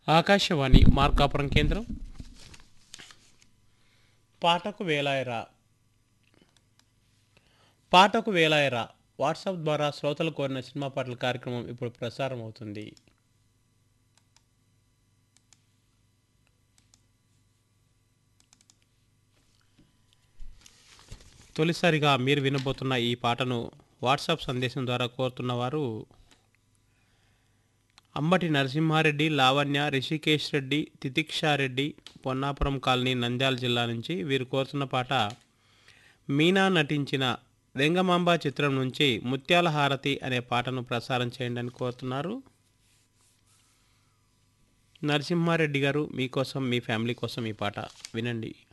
ఆకాశవాణి మార్కాపురం కేంద్రం పాటకు వేలాయరా పాటకు వేలాయరా వాట్సాప్ ద్వారా శ్రోతలు కోరిన సినిమా పాటల కార్యక్రమం ఇప్పుడు ప్రసారం అవుతుంది తొలిసారిగా మీరు వినబోతున్న ఈ పాటను వాట్సాప్ సందేశం ద్వారా కోరుతున్న వారు అంబటి నరసింహారెడ్డి లావణ్య రిషికేష్ రెడ్డి తితిక్షారెడ్డి పొన్నాపురం కాలనీ నంద్యాల జిల్లా నుంచి వీరు కోరుతున్న పాట మీనా నటించిన వెంగమాంబ చిత్రం నుంచి ముత్యాల హారతి అనే పాటను ప్రసారం చేయండి అని కోరుతున్నారు నరసింహారెడ్డి గారు మీకోసం మీ ఫ్యామిలీ కోసం ఈ పాట వినండి